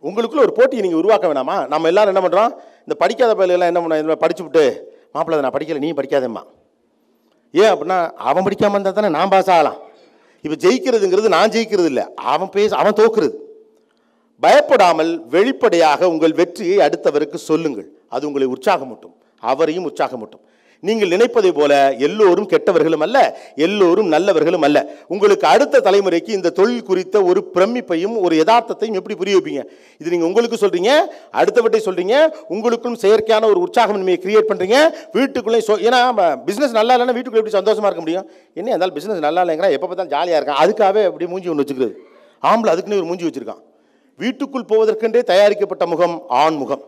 உங்களுக்குள்ள ஒரு போட்டியை நீங்கள் உருவாக்க வேணாமா நம்ம எல்லாரும் என்ன பண்ணுறோம் இந்த படிக்காத பயிலெல்லாம் என்ன பண்ண படிச்சு விட்டு மாப்பிள்ளை அதை நான் படிக்கல நீ படிக்காதேம்மா ஏன் அப்படின்னா அவன் படிக்காமல் இருந்தால் தானே நான் பாஸ் ஆகலாம் இப்போ ஜெயிக்கிறதுங்கிறது நான் ஜெயிக்கிறது இல்லை அவன் பேச அவன் தோக்குறது பயப்படாமல் வெளிப்படையாக உங்கள் வெற்றியை அடுத்தவருக்கு சொல்லுங்கள் அது உங்களை உற்சாகமூட்டும் அவரையும் உற்சாகமூட்டும் நீங்கள் நினைப்பதை போல எல்லோரும் கெட்டவர்களும் அல்ல எல்லோரும் நல்லவர்களும் அல்ல உங்களுக்கு அடுத்த தலைமுறைக்கு இந்த தொழில் குறித்த ஒரு பிரமிப்பையும் ஒரு யதார்த்தத்தையும் எப்படி புரிய வைப்பீங்க இது நீங்கள் உங்களுக்கு சொல்றீங்க அடுத்தவட்டை சொல்றீங்க உங்களுக்கும் செயற்கையான ஒரு உற்சாகமின்மையை கிரியேட் பண்றீங்க வீட்டுக்குள்ளே சொ ஏன்னா பிசினஸ் நல்லா இல்லைன்னா வீட்டுக்குள்ள எப்படி சந்தோஷமா இருக்க முடியும் என்ன இருந்தாலும் பிசினஸ் நல்லா இல்லைங்கிறா எப்போ பார்த்தாலும் ஜாலியாக இருக்கான் அதுக்காகவே அப்படி மூஞ்சி ஒன்று வச்சுக்கிறது ஆம்பளை அதுக்குன்னு ஒரு மூஞ்சி வச்சிருக்கான் வீட்டுக்குள் போவதற்கென்றே தயாரிக்கப்பட்ட முகம் ஆண் முகம்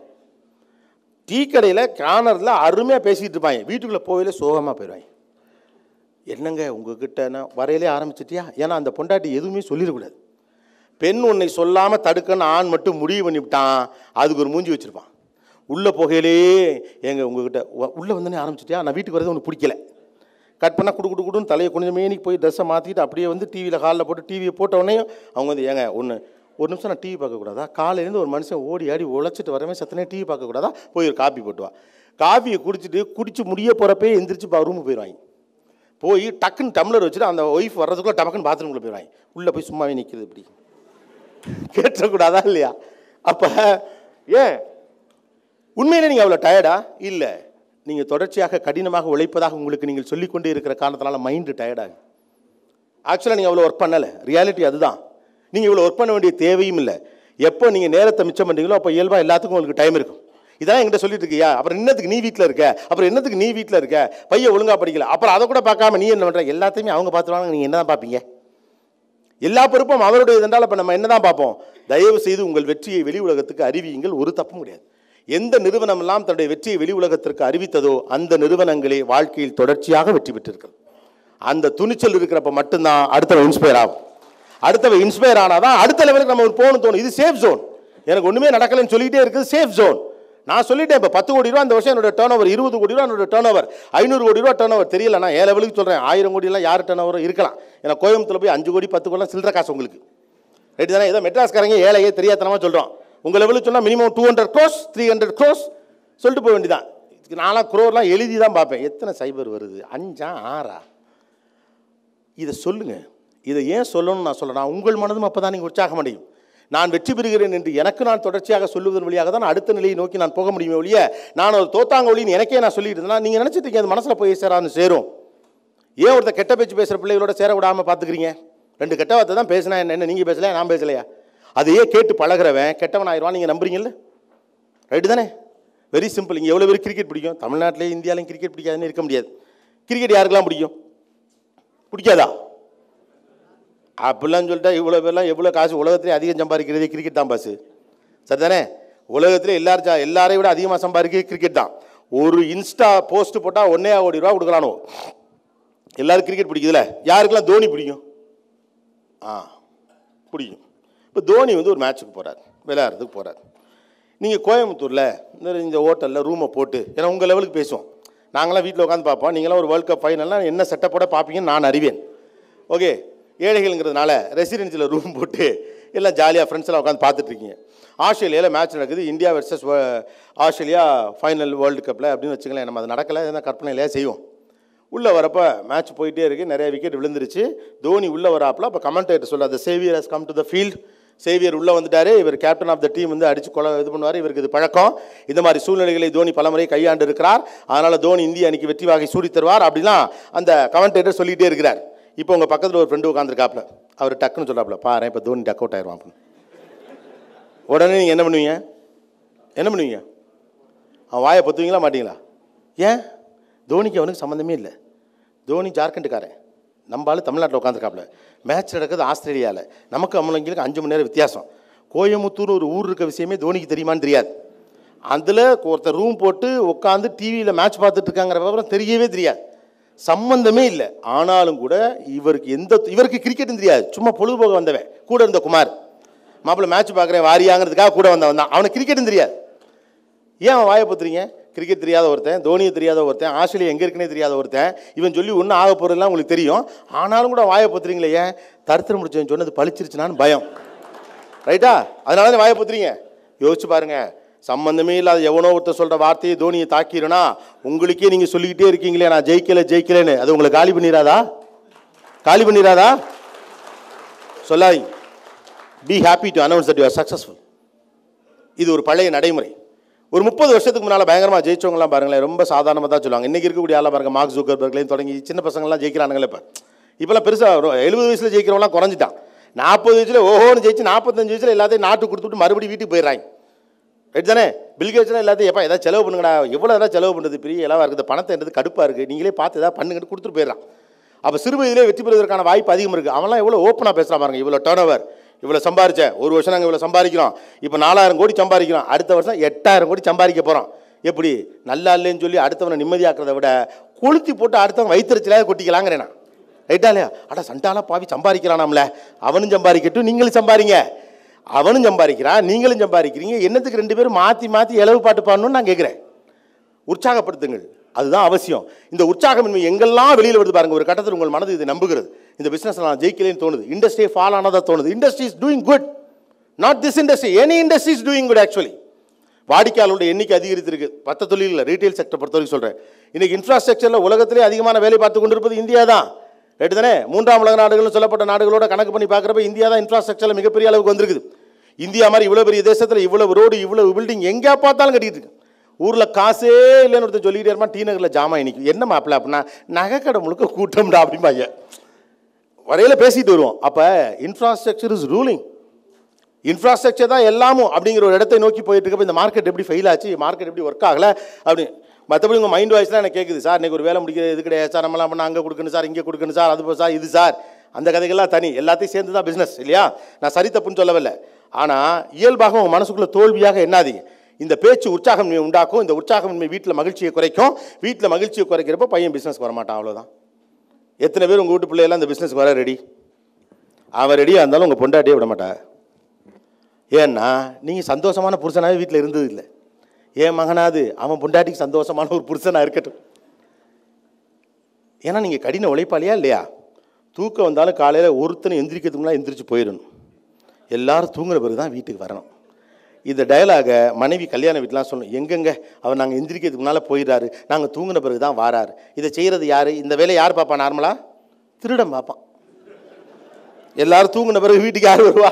டீ கடையில் கார்னரில் அருமையாக பேசிக்கிட்டு இருப்பாங்க வீட்டுக்குள்ளே போகல சோகமாக போயிடுவாங்க என்னங்க உங்ககிட்ட வரையிலே ஆரம்பிச்சிட்டியா ஏன்னா அந்த பொண்டாட்டி எதுவுமே சொல்லிடக்கூடாது பெண் உன்னை சொல்லாமல் தடுக்கன்னு ஆண் மட்டும் முடிவு பண்ணிவிட்டான் அதுக்கு ஒரு மூஞ்சி வச்சுருப்பான் உள்ளே போகையிலே எங்க உங்ககிட்ட உ- உள்ளே வந்தோடனே ஆரம்பிச்சிட்டியா நான் வீட்டுக்கு வரது உனக்கு பிடிக்கல கட் பண்ணால் குடு குடு குடுன்னு தலையை கொஞ்சம் மேனிக்கு போய் ட்ரெஸ்ஸை மாற்றிட்டு அப்படியே வந்து டிவியில் ஹாலில் போட்டு டிவியை போட்ட உடனே அவங்க வந்து ஏங்க ஒன்று ஒரு நிமிஷம் நான் டிவி பார்க்கக்கூடாதா காலையிலேருந்து ஒரு மனுஷன் ஓடி ஆடி உழைச்சிட்டு வரவே சத்தனே டிவி பார்க்கக்கூடாதா போய் ஒரு காப்பி போட்டு வா காஃபியை குடிச்சிட்டு குடிச்சு முடிய போகிறப்பே எந்திரிச்சு ரூமுக்கு போயிடுவாங்க போய் டக்குன்னு டம்ளர் வச்சுட்டு அந்த ஒய்ஃப் வர்றதுக்குள்ள டமக்குன்னு பாத்ரூம்குள்ளே போயிடுவாங்க உள்ளே போய் சும்மாவே நிற்கிது இப்படி கேட்டக்கூடாதா இல்லையா அப்போ ஏன் உண்மையிலே நீங்கள் அவ்வளோ டயர்டா இல்லை நீங்கள் தொடர்ச்சியாக கடினமாக உழைப்பதாக உங்களுக்கு நீங்கள் சொல்லிக்கொண்டே இருக்கிற காரணத்தினால மைண்டு டயர்டாகும் ஆக்சுவலாக நீங்கள் அவ்வளோ ஒர்க் பண்ணலை ரியாலிட்டி அதுதான் நீங்கள் இவ்வளோ ஒர்க் பண்ண வேண்டிய தேவையும் இல்லை எப்போ நீங்கள் நேரத்தை மிச்சம் பண்ணுறீங்களோ அப்போ இயல்பாக எல்லாத்துக்கும் உங்களுக்கு டைம் இருக்கும் இதான் என்கிட்ட சொல்லிட்டு இருக்கியா அப்புறம் என்னத்துக்கு நீ வீட்டில் இருக்க அப்புறம் என்னத்துக்கு நீ வீட்டில் இருக்க பையன் ஒழுங்காக படிக்கல அப்புறம் அதை கூட பார்க்காம நீ என்ன பண்ணுற எல்லாத்தையுமே அவங்க பார்த்துருவாங்க நீங்கள் என்ன தான் பார்ப்பீங்க எல்லா பொறுப்பும் அவருடைய இதென்றால் இப்போ நம்ம என்னதான் பார்ப்போம் தயவு செய்து உங்கள் வெற்றியை வெளி உலகத்துக்கு அறிவியுங்கள் ஒரு தப்பும் கிடையாது எந்த நிறுவனம் எல்லாம் தன்னுடைய வெற்றியை வெளி உலகத்திற்கு அறிவித்ததோ அந்த நிறுவனங்களே வாழ்க்கையில் தொடர்ச்சியாக வெற்றி பெற்றிருக்கிறது அந்த துணிச்சல் இருக்கிறப்ப மட்டும்தான் அடுத்தவன் இன்ஸ்பயர் ஆகும் அடுத்தவன் இன்ஸ்பயர் ஆனாதான் அடுத்த லெவலுக்கு நம்ம ஒரு போகணும் தோணும் இது சேஃப் ஜோன் எனக்கு ஒன்றுமே நடக்கலைன்னு சொல்லிட்டே இருக்குது சேஃப் ஜோன் நான் சொல்லிட்டேன் இப்போ பத்து கோடி ரூபா இந்த வருஷம் என்னோட டேர்ன் ஓவர் இருபது கோடி ரூபா என்னோட டேர்ன் ஓவர் ஐநூறு கோடி ரூபா டேர்ன் ஓவர் தெரியல நான் ஏன் லெவலுக்கு சொல்கிறேன் ஆயிரம் கோடியெல்லாம் யார் டேர்ன் ஓவர் இருக்கலாம் ஏன்னா கோயம்புத்தூர் போய் அஞ்சு கோடி பத்து கோடி சில்லற காசு உங்களுக்கு ரைட்டு தானே ஏதோ மெட்ராஸ்காரங்க ஏழையே தெரியாதனமா சொல்கிறோம் உங்கள் லெவலுக்கு சொன்னால் minimum two hundred crores three hundred crores சொல்லிட்டு போக வேண்டியதான் இதுக்கு நான்லாம் குரோர்லாம் எழுதி தான் பார்ப்பேன் எத்தனை சைபர் வருது அஞ்சா ஆறா இதை சொல்லுங்க இதை ஏன் சொல்லணும்னு நான் சொல்கிறேன் உங்கள் மனதும் அப்போ தான் நீங்கள் உற்சாகம் அடையும் நான் வெற்றி பெறுகிறேன் என்று எனக்கு நான் தொடர்ச்சியாக சொல்லுவதன் வழியாக தான் அடுத்த நிலையை நோக்கி நான் போக முடியுமே ஒழிய நான் ஒரு தோத்தாங்க ஒளின்னு எனக்கே நான் சொல்லிட்டு இருந்தேன்னா நீங்கள் நினச்சிட்டு இருக்கீங்க அது மனசில் போய் சேரான்னு சேரும் ஏன் ஒருத்தர் கெட்ட பேச்சு பேசுகிற பிள்ளைகளோட சேர விடாமல் பார்த்துக்கிறீங்க ரெண்டு கெட்ட வார்த்தை தான் பேசினா என்ன என்ன நீங்கள் பேசலையா நான் பேசலையா அதையே கேட்டு பழகிறவன் கெட்டவன் ஆயிடுவான் நீங்கள் நம்புறீங்கல்ல ரைட்டு தானே வெரி சிம்பிள் இங்கே எவ்வளோ பேர் கிரிக்கெட் பிடிக்கும் தமிழ்நாட்டிலே இந்தியாவிலையும் கிரிக்கெட் பிடிக்காதுன்னு இருக்க முடியாது கிரிக்கெட் யாருக்கெல்லாம் பிடிக்கும் பிடிக்காதா அப்படிலாம் சொல்லிட்டா இவ்வளோ பேர்லாம் எவ்வளோ காசு உலகத்திலே அதிகம் சம்பாதிக்கிறதே கிரிக்கெட் தான் பாஸ் சரிதானே உலகத்திலே எல்லாரும் ஜா- எல்லாரையும் விட அதிகமாக சம்பாதிக்கிறது கிரிக்கெட் தான் ஒரு இன்ஸ்டா போஸ்ட் போட்டால் ஒன்னே கோடி ரூபா கொடுக்கலானோ எல்லாரும் கிரிக்கெட் பிடிக்குதுல்ல யாருக்கெல்லாம் தோனி பிடிக்கும் ஆ பிடிக்கும் இப்போ தோனி வந்து ஒரு மேட்ச்சுக்கு போகிறார் விளையாடுறதுக்கு போகிறார் நீங்கள் கோயம்புத்தூரில் இந்த இந்த ஹோட்டலில் ரூமை போட்டு ஏன்னா உங்கள் லெவலுக்கு பேசுவோம் நாங்களாம் வீட்டில் உட்காந்து பார்ப்போம் நீங்களாம் ஒரு வேர்ல்ட் கப் ஃபைனல்லாம் என்ன செட்டப்போட பார்ப்பீங்கன்னு நான் அறிவேன் ஓகே ஏழைகள்ங்கிறதுனால ரெசிடென்சியில் ரூம் போட்டு எல்லாம் ஜாலியாக ஃப்ரெண்ட்ஸ் எல்லாம் உட்காந்து பார்த்துட்டு இருக்கீங்க ஆஸ்திரேலியாவில் மேட்ச் நடக்குது India versus Australia final world கப்பில் அப்படின்னு வச்சுங்களேன் நம்ம அது நடக்கலை எதனா கற்பனையிலேயே செய்வோம் உள்ளே வரப்போ மேட்ச் போயிட்டே இருக்குது நிறைய விக்கெட் விழுந்துருச்சு தோனி உள்ளே வராப்பில் அப்போ கமெண்டேட்டர் சொல்ல the Xavier has come to the field Xavier உள்ளே வந்துட்டாரு இவர் கேப்டன் ஆஃப் த டீம் வந்து அடிச்சு கொலை இது பண்ணுவார் இவருக்கு இது பழக்கம் இந்த மாதிரி சூழ்நிலைகளை தோனி பலமுறை கையாண்டு இருக்கிறார் அதனால் தோனி இந்திய அணிக்கு வெற்றி வாகை சூடி தருவார் அப்படிலாம் அந்த கமெண்டேட்டர் சொல்லிகிட்டே இருக்கிறார் இப்போ உங்கள் பக்கத்தில் ஒரு ஃப்ரெண்டு உட்காந்துருக்காப்புல அவர் டக்குன்னு சொல்கிறாப்புல பாரு இப்போ தோனி டக் அவுட் ஆயிடுவான் அப்படின்னு உடனே நீங்கள் என்ன பண்ணுவீங்க என்ன பண்ணுவீங்க அவன் வாயை பொத்துவீங்களா மாட்டீங்களா ஏன் தோனிக்கு அவனுக்கு சம்மந்தமே இல்லை தோனி ஜார்க்கண்டுக்காரன் நம்ம ஆளு தமிழ்நாட்டில் உட்காந்துருக்காப்புல மேட்ச் நடக்குது ஆஸ்திரேலியாவில் நமக்கு அவங்களுக்கு அஞ்சு மணி நேரம் வித்தியாசம் கோயமுத்தூர் ஒரு ஊர் இருக்க விஷயமே தோனிக்கு தெரியுமான்னு தெரியாது அதில் ஒருத்தர் ரூம் போட்டு உட்காந்து டிவியில் மேட்ச் பார்த்துட்டு இருக்காங்கிற விவரம் தெரியவே தெரியாது சம்பந்தமே இல்லை ஆனாலும் கூட இவருக்கு எந்த இவருக்கு கிரிக்கெட்டும் தெரியாது சும்மா பொழுதுபோக வந்தவன் கூட இருந்த குமார் மாப்பிள்ளை மேட்ச் பார்க்குறேன் வாரியாங்கிறதுக்காக கூட வந்தவன் தான் அவனுக்கு கிரிக்கெட்டும் தெரியாது ஏன் அவன் வாயை பத்துறீங்க கிரிக்கெட் தெரியாத ஒருத்தன் தோனியை தெரியாத ஒருத்தன் ஆஸ்திரேலியா எங்கே இருக்குன்னே தெரியாத ஒருத்தன் இவன் சொல்லி ஒன்றும் ஆக போகிறதுலாம் உங்களுக்கு தெரியும் ஆனாலும் கூட வாயை பத்துறீங்களே ஏன் தருத்திரம் முடிச்சவன் சொன்னது பளிச்சிருச்சுனான்னு பயம் ரைட்டா அதனால தான் வாயை பத்துறீங்க யோசிச்சு பாருங்க சம்பந்தமே இல்லாத எவனோ ஒருத்தர் சொல்ற வார்த்தையை தோனியை தாக்கிடுனா உங்களுக்கே நீங்க சொல்லிக்கிட்டே இருக்கீங்களே நான் ஜெயிக்கல ஜெயிக்கலன்னு அது உங்களை காலி பண்ணிடாதா காலி பண்ணிடாதா சொல்லாதீங்க be happy to announce that you are successful இது ஒரு பழைய நடைமுறை ஒரு முப்பது வருஷத்துக்கு முன்னால் பயங்கரமாக ஜெயிச்சவங்கலாம் பாருங்களேன் ரொம்ப சாதாரணமாக தான் சொல்லுவாங்க இன்றைக்கி இருக்கக்கூடிய ஆளாக பாருங்க மார்க் ஜூக்கர்பர்க்லேயும் தொடங்கி சின்ன பசங்கள்லாம் ஜெயிக்கிறானுங்களே இப்போ இப்போலாம் பெருசாக எழுபது வயசில் ஜெயிக்கிறவங்களாம் குறைஞ்சிட்டான் நாற்பது வயசில் ஓஹோன்னு ஜெயிச்சு நாற்பத்தஞ்சு வயசில் எல்லாத்தையும் நாட்டுக்கு கொடுத்துட்டு மறுபடியும் வீட்டுக்கு போயிடுறாங்க ரைட் தானே பில்கேட்ஸ்லாம் எல்லாத்தையும் எப்போ ஏதாவது செலவு பண்ணுங்கடா எவ்வளோ ஏதாவது செலவு பண்ணுறது பெரிய இலவாக இருக்குது பணத்தை என்னது கடுப்பாக இருக்குது நீங்களே பார்த்து ஏதாவது பண்ணுங்கன்னு கொடுத்துட்டு போயிடறான் அப்போ சிறு வயதிலே வெற்றி பெறுவதற்கான வாய்ப்பு அதிகம் இருக்குது அவன்லாம் எவ்வளோ ஓப்பனாக பேசுகிறான் பாருங்க இவ்வளோ டேர்ன் ஓவர் இவ்வளோ சம்பாரிச்சேன் ஒரு வருஷம் நாங்கள் இவ்வளோ சம்பாதிக்கிறோம் இப்போ நாலாயிரம் கோடி சம்பாதிக்கிறோம் அடுத்த வருஷம் எட்டாயிரம் கோடி சம்பாதிக்க போகிறோம் எப்படி நல்லா இல்லைன்னு சொல்லி அடுத்தவனை நிம்மதியாக்குறத விட கொளுத்தி போட்டு அடுத்தவன் வயிற்றுச்சிலாக கொட்டிக்கலாங்கிறேன் நான் ரைட்டா இல்லையா அட சண்டால பாவி சம்பாதிக்கிறானாம்ல அவனும் சம்பாதிக்கட்டும் நீங்களும் சம்பாதிங்க அவனும் சம்பாதிக்கிறான் நீங்களும் சம்பாதிக்கிறீங்க என்னத்துக்கு ரெண்டு பேரும் மாற்றி மாற்றி இளவு பாட்டு பாடணும்னு நான் கேட்குறேன் உற்சாகப்படுத்துங்கள் அதுதான் அவசியம் இந்த உற்சாகமின்மை எங்கெல்லாம் வெளியில் வருது பாருங்க ஒரு கட்டத்தில் உங்கள் மனது இதை நம்புகிறது இந்த பிஸ்னஸ் நான் ஜெயிக்கலேன்னு தோணுது இண்டஸ்ட்ரி ஃபால் ஆனதா தோணுது industry is doing good not this industry any industry is doing good actually வாடிக்கையாளருடைய எண்ணிக்கை அதிகரித்திருக்கு பத்த தொழிலில் ரீட்டைல் செக்டர் பொறுத்த வரைக்கும் சொல்கிறேன் இன்னைக்கு இன்ஃப்ராஸ்ட்ரக்சரில் உலகத்திலே அதிகமான வேலை பார்த்து கொண்டிருப்பது இந்தியா தான் ரைட்டு தானே மூன்றாம் உலக நாடுகள்னு சொல்லப்பட்ட நாடுகளோட கணக்கு பண்ணி பார்க்குறப்ப இந்தியா தான் இன்ஃப்ராஸ்ட்ரக்சரில் மிகப்பெரிய அளவுக்கு வந்திருக்குது இந்தியா மாதிரி இவ்வளோ பெரிய தேசத்தில் இவ்வளவு ரோடு இவ்வளவு பில்டிங் எங்கே பார்த்தாலும் கட்டிட்டு இருக்கு ஊரில் காசே இல்லைன்னு ஒருத்தர் சொல்லிக்கிட்டே இருப்பான் டி நகரில் ஜாமான் இன்னைக்கு என்ன மாப்பிள்ள அப்படின்னா நகைக்கடை முழுக்க கூட்டம்டா அப்படிம்பாங்க வரையில் பேசிட்டு வருவோம் அப்போ இன்ஃப்ராஸ்ட்ரக்சர் இஸ் ரூலிங் இன்ஃப்ராஸ்ட்ரக்சர் தான் எல்லாமும் அப்படிங்கிற ஒரு இடத்தை நோக்கி போயிட்டு இருக்கப்ப இந்த மார்க்கெட் எப்படி ஃபெயில் ஆச்சு மார்க்கெட் எப்படி ஒர்க் ஆகலை அப்படி மற்றபடி உங்கள் மைண்ட் வாய்ஸ்லாம் எனக்கு கேட்குது சார் இன்னைக்கு ஒரு வேலை முடிக்கிறது இது கிடையாது சார் நம்மளாம் பண்ண அங்கே கொடுக்கணும் சார் இங்கே கொடுக்கணும் சார் அது போ சார் இது சார் அந்த கதைகள்லாம் தனி எல்லாத்தையும் சேர்ந்து தான் பிஸ்னஸ் இல்லையா நான் சரி தப்புன்னு சொல்லவில்லை ஆனால் இயல்பாக உங்கள் மனசுக்குள்ள தோல்வியாக என்னாதீங்க இந்த பேச்சு உற்சாகமின்மை உண்டாக்கும் இந்த உற்சாகமின்மை வீட்டில் மகிழ்ச்சியை குறைக்கும் வீட்டில் மகிழ்ச்சியை குறைக்கிறப்ப பையன் பிஸ்னஸ்க்கு வரமாட்டான் அவ்வளோதான் எத்தனை பேர் உங்கள் வீட்டு பிள்ளையெல்லாம் இந்த பிஸ்னஸ்க்கு வர ரெடி அவன் ரெடியாக இருந்தாலும் உங்கள் பொண்டாட்டியே விட மாட்டா ஏன்னா நீங்கள் சந்தோஷமான புருஷனாகவே வீட்டில் இருந்தது இல்லை ஏன் மகனாது அவன் பொண்டாட்டிக்கு சந்தோஷமான ஒரு புருஷனாக இருக்கட்டும் ஏன்னா நீங்கள் கடின உழைப்பாளியா இல்லையா தூக்கம் வந்தாலும் காலையில் ஒருத்தனை எந்திரிக்கிறதுக்கு முன்னாடி எந்திரிச்சு போயிடணும் எல்லாரும் தூங்குற பிறகு தான் வீட்டுக்கு வரணும் இந்த டயலாகை மனைவி கல்யாண வீட்டிலாம் சொல்லணும் எங்கெங்க அவர் நாங்கள் எந்திரிக்கிறதுக்கு முன்னால் போயிடுறாரு நாங்கள் தூங்கின பிறகு தான் வாராரு இதை செய்கிறது யார் இந்த வேலையை யார் பார்ப்பான் நார்மலாக திருடன் பார்ப்பான் எல்லாரும் தூங்கின பிறகு வீட்டுக்கு யார் வருவா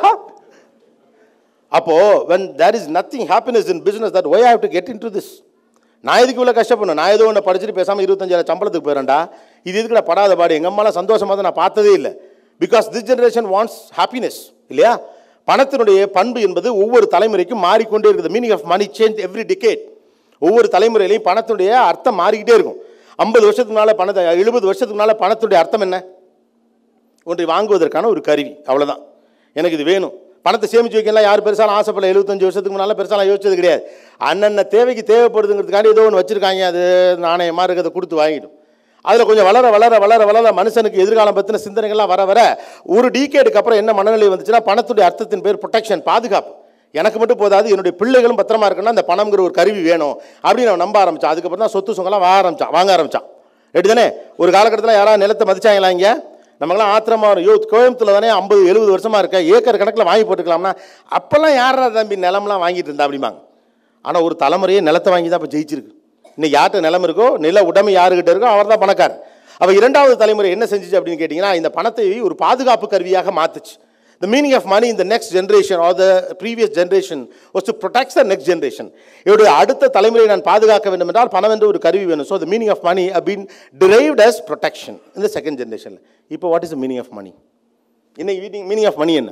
அப்போ when there is nothing happiness in business that why have to get into this நான் எதுக்கு இவ்வளோ கஷ்டப்படணும் நான் ஏதோ ஒன்று படிச்சுட்டு பேசாமல் இருபத்தஞ்சாயிரம் சம்பளத்துக்கு போயிடறேன்டா இது எதுக்கு நான் படாத பாடு எங்கள் அம்மாலாம் சந்தோஷமாக தான் நான் பார்த்ததே இல்லை because this generation wants happiness இல்லையா பணத்தினுடைய பண்பு என்பது ஒவ்வொரு தலைமுறைக்கும் மாறிக்கொண்டே இருக்குது meaning of money change every decade ஒவ்வொரு தலைமுறையிலையும் பணத்தினுடைய அர்த்தம் மாறிக்கிட்டே இருக்கும் ஐம்பது வருஷத்துக்கு முன்னால் பணத்தை எழுபது வருஷத்துக்கு முன்னால் பணத்தினுடைய அர்த்தம் என்ன ஒன்றை வாங்குவதற்கான ஒரு கருவி அவ்வளவுதான் எனக்கு இது வேணும் பணத்தை சேமிச்சு வைக்கலாம் யார் பெருசாலும் ஆசைப்படல எழுபத்தஞ்சு வருஷத்துக்கு முன்னால் பெருசாலாம் யோசிச்சது கிடையாது அண்ணன்ன தேவைக்கு தேவைப்படுதுங்கிறதுக்காண்டி ஏதோ ஒன்று வச்சுருக்காங்க அது நாணயமாக இருக்கிறத கொடுத்து வாங்கிடும் அதில் கொஞ்சம் வளர வளர வளர வளர மனுஷனுக்கு எதிர்காலம் பற்றின சிந்தனைகள்லாம் வர வர ஒரு டீகேடுக்கு அப்புறம் என்ன மனநிலை வந்துச்சுன்னா பணத்துடைய அர்த்தத்தின் பேர் ப்ரொடெக்ஷன் பாதுகாப்பு எனக்கு மட்டும் போதாது என்னுடைய பிள்ளைகளும் பத்திரமா இருக்கணும்னா அந்த பணம்ங்கிற ஒரு கருவி வேணும் அப்படின்னு அவன் நம்ப ஆரம்பிச்சான் அதுக்கப்புறம் தான் சொத்து சொங்கெல்லாம் வாங்க ஆரம்பிச்சான் வாங்க ஆரம்பிச்சான் ரைட்டு தானே ஒரு காலகட்டத்தில் யாராவது நிலத்தை மதிச்சாங்களா இங்கே நமக்கெல்லாம் ஆத்திரமா வரும் யோ கோயம்புத்தூர்ல தானே ஐம்பது எழுபது வருஷமா இருக்க ஏக்கர் கணக்கில் வாங்கி போட்டுக்கலாம்னா அப்போல்லாம் யாரா தம்பி நிலம்லாம் வாங்கிட்டு இருந்தா அப்படிம்பாங்க ஆனால் ஒரு தலைமுறையே நிலத்தை வாங்கி தான் இப்போ ஜெயிச்சிருக்கு இன்னைக்கு யார்கிட்ட நிலம் இருக்கோ நில உடைமை யாருக்கிட்ட இருக்கோ அவர் தான் பணக்காரர் அப்போ இரண்டாவது தலைமுறை என்ன செஞ்சுச்சு அப்படின்னு கேட்டிங்கன்னா இந்த பணத்தை ஒரு பாதுகாப்பு கருவியாக மாத்துச்சு The meaning of money in the next generation or the previous generation was to protect the next generation. இவருடைய அடுத்த தலைமுறையை நான் பாதுகாக்க வேண்டும் என்றால் பணம் என்ற ஒரு கருவி வேணும் so the meaning of money have been derived as protection in the second generation. இப்போ what is the meaning of money? இன்னைக்கு மீனிங் ஆஃப் மணி என்ன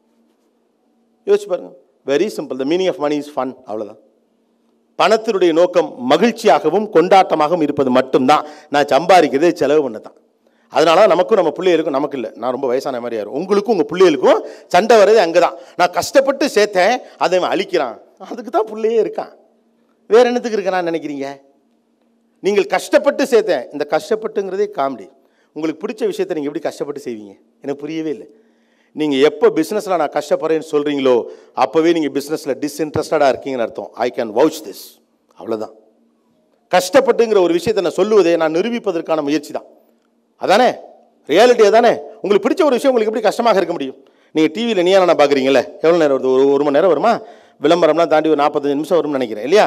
யோசிச்சு பாருங்க very simple the meaning of money is fun அவ்வளோதான் பணத்தினுடைய நோக்கம் மகிழ்ச்சியாகவும் கொண்டாட்டமாகவும் இருப்பது மட்டும்தான் நான் சம்பாதிக்கிறதே செலவு பண்ண தான் அதனால நமக்கும் நம்ம பிள்ளைகளுக்கும் நமக்கு இல்லை நான் ரொம்ப வயசான மாதிரி யாரும் உங்களுக்கும் உங்கள் பிள்ளைகளுக்கும் சண்டை வர்றது அங்கே தான் நான் கஷ்டப்பட்டு சேர்த்தேன் அதை அவன் அழிக்கிறான் அதுக்கு தான் பிள்ளையே இருக்கான் வேற என்னத்துக்கு இருக்கிறான்னு நினைக்கிறீங்க நீங்கள் கஷ்டப்பட்டு சேர்த்தேன் இந்த கஷ்டப்பட்டுங்கிறதே காமெடி உங்களுக்கு பிடிச்ச விஷயத்தை நீங்கள் எப்படி கஷ்டப்பட்டு செய்வீங்க எனக்கு புரியவே இல்லை நீங்கள் எப்போ பிஸ்னஸில் நான் கஷ்டப்படுறேன்னு சொல்கிறீங்களோ அப்போவே நீங்கள் பிஸ்னஸில் டிஸ்இன்ட்ரெஸ்டடாக இருக்கீங்கன்னு அர்த்தம் ஐ கேன் வவுச் திஸ் அவ்வளோதான் கஷ்டப்பட்டுங்கிற ஒரு விஷயத்தை நான் சொல்லுவதே நான் நிரூபிப்பதற்கான முயற்சி தான் அதானே ரியாலிட்டி அதானே உங்களுக்கு பிடிச்ச ஒரு விஷயம் உங்களுக்கு எப்படி கஷ்டமாக இருக்க முடியும் நீங்கள் டிவியில் நீயா நான் பார்க்குறீங்களே எவ்வளோ நேரம் வருது ஒரு ஒரு மணி நேரம் வருமா விளம்பரம்லாம் தாண்டி ஒரு நாற்பத்தஞ்சு நிமிஷம் வரும்னு நினைக்கிறேன் இல்லையா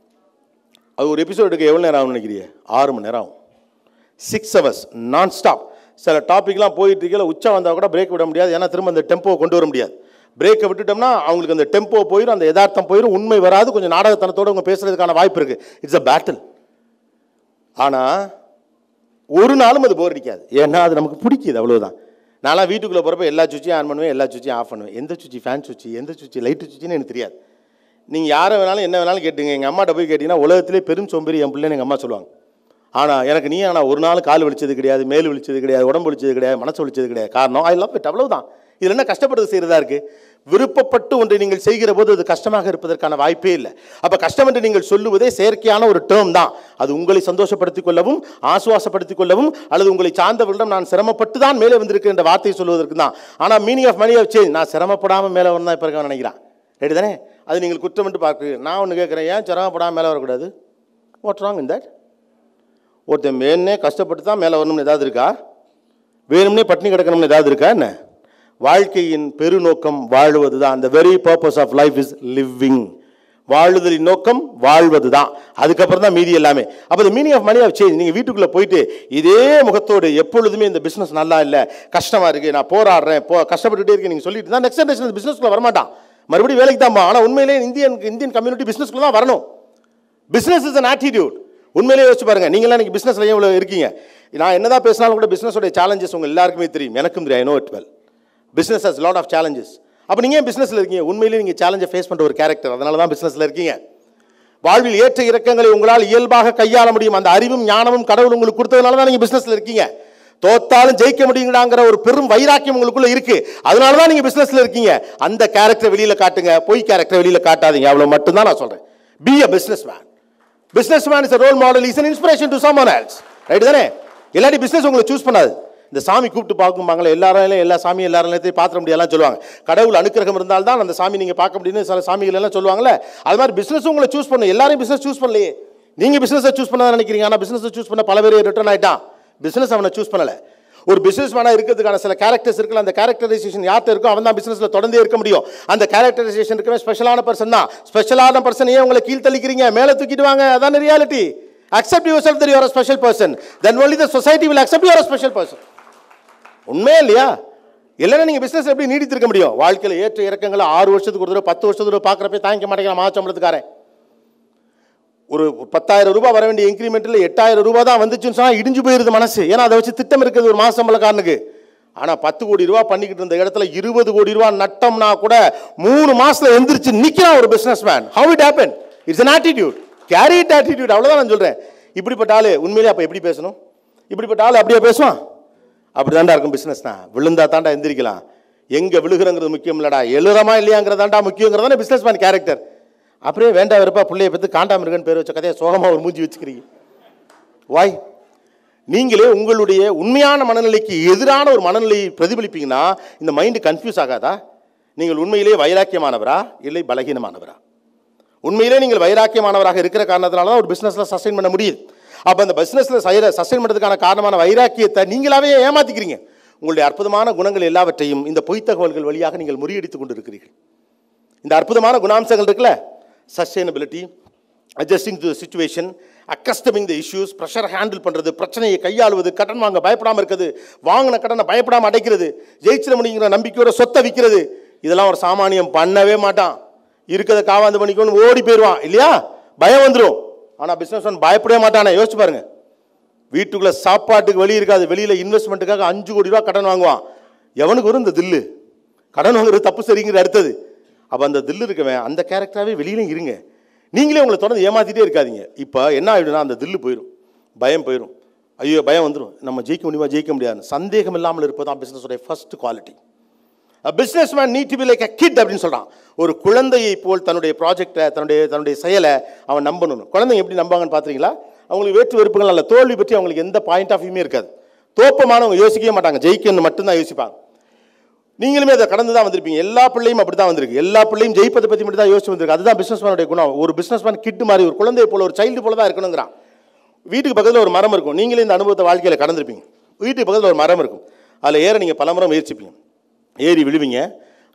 அது ஒரு எபிசோட் எடுக்க எவ்வளோ நேரம் ஆகும்னு நினைக்கிறீங்க ஆறு மணி நேரம் ஆகும் சிக்ஸ் ஹவர்ஸ் நான் ஸ்டாப் சில டாபிக்லாம் போயிட்டு இருக்கல உச்சம் வந்தால் கூட பிரேக் விட முடியாது ஏன்னா திரும்ப அந்த டெம்போவை கொண்டு வர முடியாது பிரேக்கை விட்டுட்டோம்னா அவங்களுக்கு அந்த டெம்போ போயிடும் அந்த யதார்த்தம் போயிடும் உண்மை வராது கொஞ்சம் நாடகத்தனத்தோடு அவங்க பேசுறதுக்கான வாய்ப்பு இருக்குது இட்ஸ் அ பேட்டில் ஆனால் ஒரு நாளும் அது போர் அடிக்காது ஏன்னா அது நமக்கு பிடிக்குது அவ்வளவுதான் நான்லாம் வீட்டுக்குள்ளே போகிறப்ப எல்லா சுவிட்சையும் ஆன் பண்ணுவேன் எல்லா சுவிட்சையும் ஆஃப் பண்ணுவேன் எந்த சுவிட்ச் ஃபேன் சுவிட்ச் எந்த சுவிட்ச் லைட் சுவிட்சுன்னு எனக்கு தெரியாது நீங்கள் யாரை வேணாலும் என்ன வேணாலும் கேட்டுங்க எங்கள் அம்மாட்ட போய் கேட்டிங்கன்னா உலகத்திலே பெரும் சோம்பேறி என் பிள்ளைன்னு எங்கள் அம்மா சொல்லுவாங்க ஆனால் எனக்கு நீ ஆனால் ஒரு நாள் கால் வலிச்சது கிடையாது மேல் வலிச்சது கிடையாது உடம்பு வலிச்சது கிடையாது மனசு வலிச்சது கிடையாது காரணம் ஐ லவ் இட் அவ்வளவுதான் இதில் என்ன கஷ்டப்படுறது செய்கிறதா இருக்குது விருப்பப்பட்டு ஒன்றை நீங்கள் செய்கிற போது அது கஷ்டமாக இருப்பதற்கான வாய்ப்பே இல்லை அப்போ கஷ்டம் என்று நீங்கள் சொல்லுவதே செயற்கையான ஒரு டேர்ம் தான் அது உங்களை சந்தோஷப்படுத்திக் கொள்ளவும் ஆசுவாசப்படுத்திக் கொள்ளவும் அல்லது உங்களை சார்ந்தவர்களிடம் நான் சிரமப்பட்டு தான் மேலே வந்திருக்கேன் என்ற வார்த்தையை சொல்வதற்கு தான் ஆனால் meaning of money of change நான் சிரமப்படாமல் மேலே வரணும் தான் இப்போ இருக்க நினைக்கிறான் ரைட்டு தானே அது நீங்கள் குற்றம் என்று பார்க்க நான் ஒன்று கேட்குறேன் ஏன் சிரமப்படாமல் மேலே வரக்கூடாது வாட் ராங் இன் தட் ஒருத்தன் வேணுனே கஷ்டப்பட்டு தான் மேலே வரணும்னு ஏதாவது இருக்கா வேணும்னே பட்டினி கிடக்கணும்னு ஏதாவது இருக்கா என்ன வாழ்க்கையின் பெருநோக்கம் வாழ்வது தான் அந்த very purpose of life is living வாழுதலின் நோக்கம் வாழ்வது தான் அதுக்கப்புறம் தான் மீதி எல்லாமே அப்போ the meaning of money of change நீங்கள் வீட்டுக்குள்ளே போயிட்டு இதே முகத்தோடு எப்பொழுதுமே இந்த பிஸ்னஸ் நல்லா இல்லை கஷ்டமாக இருக்குது நான் போராடுறேன் போ கஷ்டப்பட்டுட்டே இருக்கேன் நீங்கள் சொல்லிட்டு தான் நெக்ஸ்ட் ஜென்ரேஷன் பிஸ்னஸ்க்குள்ளே வரமாட்டான் மறுபடியும் வேலைக்கு தான் ஆனால் உண்மையிலே இந்தியன் இந்தியன் கம்யூனிட்டி பிஸ்னஸ்க்குள்ளே தான் வரணும் பிஸ்னஸ் இஸ் அன் ஆட்டிடியூட் உண்மையிலே யோசிச்சு பாருங்க நீங்களாம் இன்னைக்கு பிஸ்னஸ்ல ஏன் இவ்வளோ இருக்கீங்க நான் என்னதான் பேசினாலும் கூட பிஸ்னஸோட சேலஞ்சஸ் உங்க எல்லாருக்குமே தெரியும் எனக்கும் தெரியும் I know it well business has lot of challenges அப்போ நீங்கள் ஏன் பிஸ்னஸில் இருக்கீங்க உண்மையிலேயே நீங்கள் சேலஞ்சை ஃபேஸ் பண்ணுற ஒரு கேரக்டர் அதனால தான் பிஸ்னஸில் இருக்கீங்க வாழ்வில் ஏற்ற இறக்கங்களை உங்களால் இயல்பாக கையாள முடியும் அந்த அறிவும் ஞானமும் கடவுள் உங்களுக்கு கொடுத்ததுனால தான் நீங்கள் பிஸ்னஸில் இருக்கீங்க தோத்தாலும் ஜெயிக்க முடியுங்கடாங்கிற ஒரு பெரும் வைராக்கியம் உங்களுக்குள்ள இருக்கு அதனால தான் நீங்க பிசினஸ்ல இருக்கீங்க அந்த கேரக்டர் வெளியில காட்டுங்க பொய் கேரக்டர் வெளியில காட்டாதீங்க அவ்வளவு மட்டும் தான் நான் சொல்றேன் be a business man business man is role model is an inspiration to someone else right தானே இல்லாட்டி பிசினஸ் உங்களை சூஸ் பண்ணாது இந்த சாமி கூப்பிட்டு பார்க்கும்பாங்களே எல்லாரும் எல்லா சாமி எல்லாரும் எல்லாத்தையும் பார்த்துட முடியாதுலாம் சொல்லுவாங்க கடவுள் அனுக்கிரகம் இருந்தால் தான் அந்த சாமி நீங்கள் பார்க்க முடியும்னு சில சாமிகள் எல்லாம் சொல்லுவாங்கல்ல அது மாதிரி பிசினஸ் உங்களை சூஸ் பண்ணும் எல்லாரையும் பிசினஸ் சூஸ் பண்ணலையே நீங்கள் பிசினஸை சூஸ் பண்ண நினைக்கிறீங்க ஆனால் பிசினஸை சூஸ் பண்ண பல பேர் ரிட்டர்ன் ஆயிட்டான் பிசினஸ் அவனை சூஸ் பண்ணல ஒரு பிசினஸ் மேனாக இருக்கிறதுக்கான சில கேரக்டர்ஸ் இருக்குல்ல அந்த கேரக்டரைசேஷன் யார்கிட்ட இருக்கோ அவன் தான் பிசினஸ்ல தொடர்ந்தே இருக்க முடியும் அந்த கேரக்டரைசேஷன் இருக்கவே ஸ்பெஷலான பர்சன் தான் ஸ்பெஷலான பர்சன் ஏன் உங்களை கீழ் தள்ளிக்கிறீங்க மேலே தூக்கிட்டு வாங்க அதான் reality accept yourself you're special person then only the society will accept your special person உண்மையே இல்லையா இல்லைன்னா நீங்கள் பிஸ்னஸ் எப்படி நீடித்திருக்க முடியும் வாழ்க்கையில் ஏற்ற இறக்கங்களை ஆறு வருஷத்துக்கு ஒரு தடவை பத்து வருஷத்துக்கு ஒரு பார்க்குறப்ப தாங்கிக்க மாட்டேங்கிறான் மாச்சம்பளத்துக்காரன் ஒரு பத்தாயிரம் ரூபாய் வர வேண்டிய இன்க்ரிமெண்ட்டில் எட்டாயிரம் ரூபாய் தான் வந்துச்சுன்னு சொன்னால் இடிஞ்சு போயிருது மனசு ஏன்னா அதை வச்சு திட்டம் இருக்குது ஒரு மாச சம்பளக்காரனுக்கு ஆனால் பத்து கோடி ரூபா பண்ணிக்கிட்டு இருந்த இடத்துல இருபது கோடி ரூபா நட்டம்னா கூட மூணு மாசத்துல எந்திரிச்சு நிற்கிறான் ஒரு business man how it happen it's an attitude carry it attitude அவ்வளோதான் நான் சொல்கிறேன் இப்படிப்பட்ட ஆளு உண்மையிலே அப்போ எப்படி பேசணும் இப்படிப்பட்ட ஆள் அப்படியே பேசுவான் அப்படி தாண்டா இருக்கும் பிஸ்னஸ் தான் விழுந்தா தாண்டா எந்திரிக்கலாம் எங்கே விழுகிறங்கிறது முக்கியம் இல்லடா எழுறமா இல்லையாங்கிறதாண்டா முக்கியங்கிறதானே பிஸ்னஸ் மேன் கேரக்டர் அப்படியே வேண்டா வெறுப்பா பிள்ளைய பற்றி காண்டாமிருகன் பேர் வச்ச கதையை சோகமாக ஒரு மூஞ்சி வச்சுக்கிறீங்க வாய் நீங்களே உங்களுடைய உண்மையான மனநிலைக்கு எதிரான ஒரு மனநிலையை பிரதிபலிப்பீங்கன்னா இந்த மைண்டு கன்ஃபியூஸ் ஆகாதா நீங்கள் உண்மையிலே வைராக்கியமானவரா இல்லை பலகீனமானவரா உண்மையிலே நீங்கள் வைராக்கியமானவராக இருக்கிற காரணத்தினால தான் ஒரு பிஸ்னஸில் சஸ்டைன் பண்ண முடியுது அப்போ அந்த பிஸ்னஸில் செய்கிற சஸ்டைன் பண்ணுறதுக்கான காரணமான வைராக்கியத்தை நீங்களாவே ஏமாத்திக்கிறீங்க உங்களுடைய அற்புதமான குணங்கள் எல்லாவற்றையும் இந்த பொய்த் தகவல்கள் வழியாக நீங்கள் முறியடித்துக் கொண்டு இருக்கிறீர்கள் இந்த அற்புதமான குணாம்சங்கள் இருக்குல்ல sustainability adjusting to situation accustoming the issues pressure handle பண்ணுறது பிரச்சனையை கையாளுவது கடன் வாங்க பயப்படாமல் இருக்கிறது வாங்கின கடனை பயப்படாமல் அடைக்கிறது ஜெயிச்சிட முடியுங்கிற நம்பிக்கையோட சொத்தை விற்கிறது இதெல்லாம் ஒரு சாமானியம் பண்ணவே மாட்டான் இருக்கிறத காவாந்து பண்ணிக்கோன்னு ஓடி போயிடுவான் இல்லையா பயம் வந்துடும் ஆனால் பிஸ்னஸ் மேன் பயப்படவே மாட்டானே யோசிச்சு பாருங்க வீட்டுக்குள்ள சாப்பாட்டுக்கு வெளியே இருக்காது வெளியில் இன்வெஸ்ட்மெண்ட்டுக்காக அஞ்சு கோடி ரூபா கடன் வாங்குவான் எவனுக்கு வரும் இந்த தில்லு கடன் வாங்குறது தப்பு சரிங்கிற அடுத்தது அப்போ அந்த தில்லு இருக்கவன் அந்த கேரக்டராகவே வெளியிலும் இருங்க நீங்களே உங்களை தொடர்ந்து ஏமாத்திட்டே இருக்காதீங்க இப்போ என்ன ஆகிடும்னா அந்த தில்லு போயிடும் பயம் போயிடும் ஐயோ பயம் வந்துடும் நம்ம ஜெயிக்க முடியுமா ஜெயிக்க முடியாது சந்தேகம் இல்லாமல் இருப்பது தான் பிஸ்னஸோடைய first quality business man need to be like a kid அப்படின்னு சொல்கிறான் ஒரு குழந்தையை போல் தன்னுடைய ப்ராஜெக்டை தன்னுடைய தன்னுடைய செயலை அவன் நம்பணும் குழந்தைங்க எப்படி நம்பாங்கன்னு பார்த்துறீங்களா அவங்களுக்கு வேற்று வெறுப்புகள் அல்ல தோல்வி பற்றி அவங்களுக்கு எந்த பாயிண்ட் ஆஃப் வியூமே இருக்காது தோப்பமானவங்க யோசிக்கவே மாட்டாங்க ஜெயிக்கணும்னு மட்டும்தான் யோசிப்பாங்க நீங்களுமே அதை கடந்து தான் வந்திருப்பீங்க எல்லா பிள்ளையும் அப்படி தான் வந்திருக்கு எல்லா பிள்ளையும் ஜெயிப்பதை பற்றி மட்டும் தான் யோசிச்சு வந்திருக்கு அதுதான் பிஸ்னஸ் மேனுடைய குணம் ஒரு பிஸ்னஸ் மேன் கிட்டு மாதிரி ஒரு குழந்தை போல ஒரு சைல்டு போல தான் இருக்கணுங்கிறான் வீட்டுக்கு பக்கத்தில் ஒரு மரம் இருக்கும் நீங்களே இந்த அனுபவத்தை வாழ்க்கையில் கடந்திருப்பீங்க வீட்டுக்கு பக்கத்தில் ஒரு மரம் இருக்கும் அதில் ஏற நீங்கள் பலமுறை முயற்சிப்பீங்க ஏறி விழுவீங்க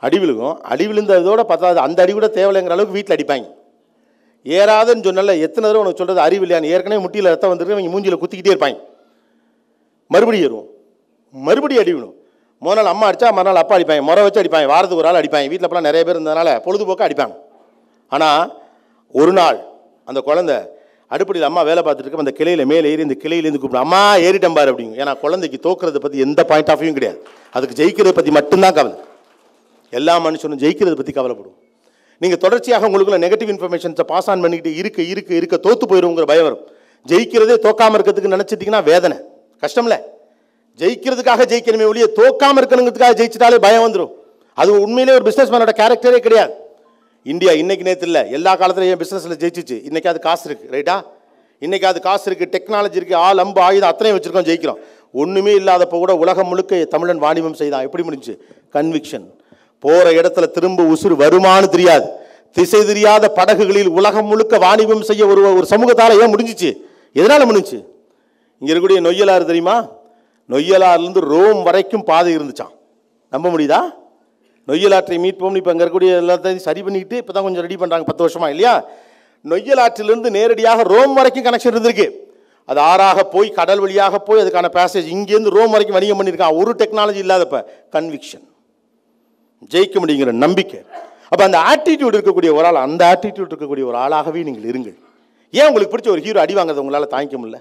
அடி விழுகும் அடி விழுந்ததோட பத்தாவது அந்த அடி கூட தேவையில்லைங்கிற அளவுக்கு வீட்டில் அடிப்பாங்க ஏறாதுன்னு சொன்னல எத்தனை தடவை உனக்கு சொல்கிறது அறிவு இல்லையான்னு ஏற்கனவே முட்டியில் ரத்தம் வந்துருக்கு அவங்க மூஞ்சியில் குத்திக்கிட்டே இருப்பாங்க மறுபடியும் ஏறுவோம் மறுபடியும் அடி விழும் முதல் நாள் அம்மா அடித்தா மறுநாள் அப்பா அடிப்பாங்க முறை வச்சு அடிப்பாங்க வாரத்துக்கு ஒரு ஆள் அடிப்பாங்க வீட்டில் அப்பலாம் நிறைய பேர் இருந்ததுனால பொழுதுபோக்கு அடிப்பாங்க ஆனால் ஒரு நாள் அந்த குழந்தை அடுப்படியில் அம்மா வேலை பார்த்துட்டு இருக்க அந்த கிளையில் மேலே ஏறி இந்த கிளையிலேருந்து கூப்பிடும் அம்மா ஏறிட்டம் பாரு அப்படிங்க ஏன்னா குழந்தைக்கு தோக்கிறத பற்றி எந்த பாயிண்ட் ஆஃப் வியூவும் கிடையாது அதுக்கு ஜெயிக்கிறத பற்றி மட்டும்தான் கவலை எல்லா மனுஷனும் ஜெயிக்கிறத பற்றி கவலைப்படுவோம் நீங்கள் தொடர்ச்சியாக உங்களுக்குள்ள நெகட்டிவ் இன்ஃபர்மேஷன்ஸை பாஸ் ஆன் பண்ணிக்கிட்டு இருக்க இருக்க இருக்க தோத்து போயிருங்கிற பயம் வரும் ஜெயிக்கிறதே தோக்காமல் இருக்கிறதுக்கு நினச்சிட்டிங்கன்னா வேதனை கஷ்டம்ல ஜெயிக்கிறதுக்காக ஜெயிக்கணுமே ஒழிய தோக்காமல் இருக்கணுங்கிறதுக்காக ஜெயிச்சிட்டாலே பயம் வந்துடும் அது உண்மையிலே ஒரு பிஸ்னஸ் மேனோட கேரக்டரே கிடையாது இந்தியா இன்னைக்கு நேற்று இல்லை எல்லா காலத்துலையும் பிஸ்னஸில் ஜெயிச்சிச்சு இன்னைக்கு அது காசு இருக்குது ரைட்டா இன்னைக்கு அது காசு இருக்குது டெக்னாலஜி இருக்குது ஆள் அம்பு ஆயுதம் அத்தனையும் வச்சிருக்கோம் ஜெயிக்கிறோம் ஒன்றுமே இல்லாதப்போ கூட உலகம் முழுக்க தமிழன் வாணிபம் செய்தான் எப்படி முடிஞ்சு கன்விக்ஷன் போகிற இடத்துல திரும்ப உசுறு வருமானு தெரியாது திசை தெரியாத படகுகளில் உலகம் முழுக்க வாணிபம் செய்ய ஒரு ஒரு சமூகத்தால் ஏன் முடிஞ்சிச்சு எதனால் முடிஞ்சுச்சு இங்கே இருக்கக்கூடிய நொய்யலாறு தெரியுமா நொய்யலாறுலேருந்து ரோம் வரைக்கும் பாதை இருந்துச்சான் நம்ப முடியுதா நொய்யலாற்றை மீட்போம்னு இப்போ அங்கே இருக்கக்கூடிய எல்லாத்தையும் சரி பண்ணிக்கிட்டு இப்போ தான் கொஞ்சம் ரெடி பண்ணுறாங்க பத்து வருஷமா இல்லையா நொய்யலாற்றிலிருந்து நேரடியாக ரோம் வரைக்கும் கனெக்ஷன் இருந்திருக்கு அது ஆறாக போய் கடல் வழியாக போய் அதுக்கான பேசேஜ் இங்கேருந்து ரோம் வரைக்கும் வணிகம் பண்ணியிருக்கான் ஒரு டெக்னாலஜி இல்லாதப்ப கன்விக்ஷன் ஜெயிக்க முடியுங்கிற நம்பிக்கை அப்போ அந்த ஆட்டிடியூட் இருக்கக்கூடிய ஒரு ஆள் அந்த ஆட்டிடியூட் இருக்கக்கூடிய ஒரு ஆளாகவே நீங்கள் இருங்கள் ஏன் உங்களுக்கு பிடிச்ச ஒரு ஹீரோ அடி வாங்குறத உங்களால் தாங்கிக்க முடியல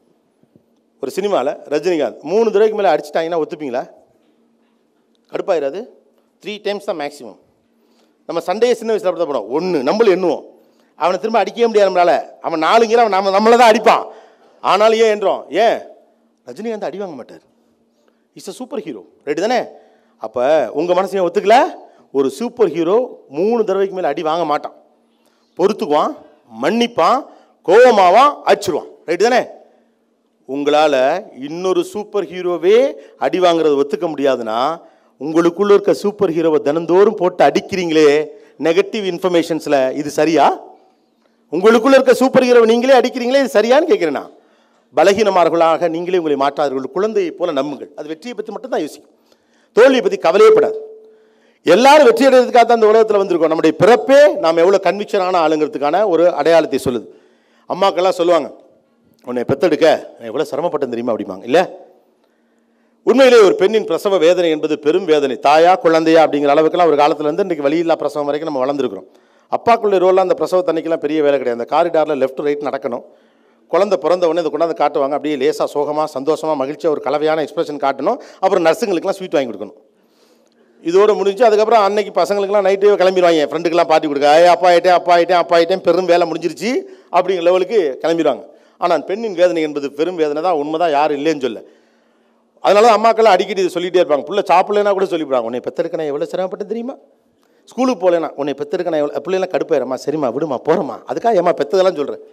ஒரு சினிமாவில் ரஜினிகாந்த் மூணு தடவைக்கு மேலே அடிச்சிட்டாங்கன்னா ஒத்துப்பீங்களா கடுப்பாயிராது த்ரீ டைம்ஸ் தான் மேக்ஸிமம் நம்ம சண்டையை சின்ன வயசில் அப்படி தான் போனோம் ஒன்று நம்மளும் எண்ணுவோம் அவனை திரும்ப அடிக்கவே முடியாது நம்மளால் அவன் நாலுங்கிற அவன் நம்ம நம்மளை தான் அடிப்பான் ஆனாலும் ஏன் என்றோம் ஏன் ரஜினிகாந்த் அடி வாங்க மாட்டார் is a super hero right தானே அப்போ உங்கள் மனசையும் ஒத்துக்கல ஒரு சூப்பர் ஹீரோ மூணு தடவைக்கு மேலே அடி வாங்க மாட்டான் பொறுத்துக்குவான் மன்னிப்பான் கோவமாவான் அடிச்சிருவான் ரைட்டு தானே உங்களால் இன்னொரு சூப்பர் ஹீரோவே அடி வாங்குறத ஒத்துக்க முடியாதுன்னா உங்களுக்குள்ள இருக்க சூப்பர் ஹீரோவை தினந்தோறும் போட்டு அடிக்கிறீங்களே நெகட்டிவ் இன்ஃபர்மேஷன்ஸில் இது சரியா உங்களுக்குள்ள இருக்க சூப்பர் ஹீரோவை நீங்களே அடிக்கிறீங்களே இது சரியான்னு கேட்குறேன்னா பலகீனமார்களாக நீங்களே உங்களை மாற்றாதீர்கள் குழந்தையை போல நம்புங்கள் அது வெற்றியை பற்றி மட்டும் தான் யோசிக்கும் தோல்வியை பற்றி கவலையப்படாது எல்லாரும் வெற்றி அடைகிறதுக்காக தான் இந்த உலகத்தில் வந்திருக்கோம் நம்முடைய பிறப்பே நாம் எவ்வளோ கன்விக்ஷனான ஆளுங்கிறதுக்கான ஒரு அடையாளத்தை சொல்லுது அம்மாக்கெல்லாம் சொல்லுவாங்க உன்னை பெத்தெடுக்க நான் எவ்வளோ சிரமப்பட்டேன் தெரியுமா அப்படிம்பாங்க இல்லை உண்மையிலே ஒரு பெண்ணின் பிரசவ வேதனை என்பது பெரும் வேதனை தாயா குழந்தையா அப்படிங்கிற அளவுக்குலாம் ஒரு காலத்துல இருந்து இன்றைக்கி வழியில்லா பிரசவம் வரைக்கும் நம்ம வளர்ந்துருக்கிறோம் அப்பாக்குள்ள ரோலில் அந்த பிரசவ தண்ணிக்கெல்லாம் பெரிய வேலை கிடையாது அந்த காரிடாரில் லெஃப்ட் ரைட் நடக்கணும் குழந்தை பிறந்த உடனே இதை கொண்டாந்து காட்டுவாங்க அப்படியே லேசாக சோகமாக சந்தோஷமாக மகிழ்ச்சியாக ஒரு கலவையான எக்ஸ்பிரஷன் காட்டணும் அப்புறம் நர்ஸுங்களுக்குலாம் ஸ்வீட் வாங்கி கொடுக்கணும் இதோட முடிஞ்சு அதுக்கப்புறம் அன்னைக்கு பசங்களுக்குலாம் நைட்டே கிளம்பிடுவாங்க ஃப்ரெண்டுக்கெல்லாம் பார்ட்டி கொடுக்க ஏய் அப்பா ஆயிட்டேன் அப்பா ஆயிட்டேன் அப்பா ஆயிட்டேன் பெரும் வேலை முடிஞ்சிருச்சு அப்படிங்கிற லெவலுக்கு கிளம்பிடுவாங்க ஆனால் பெண்ணின் வேதனை என்பது பெரும் வேதனை தான் உண்மை தான் யாரும் இல்லைன்னு சொல்ல அதனால தான் அம்மாக்கெல்லாம் அடிக்கடி இதை சொல்லிகிட்டே இருப்பாங்க புள்ள சாப்பிடலனா கூட சொல்லிவிடுவாங்க உன்னை பெத்தெடுக்க நான் எவ்வளோ சிரமப்பட்டேன் தெரியுமா ஸ்கூலுக்கு போகலனா உன்னை பெத்தெடுக்க நான் எவ்வளோ பிள்ளைலாம் கடுப்பாயிரம்மா சரிம்மா விடுமா போகிறம்மா அதுக்காக ஏமா பெத்ததெல்லாம் சொல்கிறேன்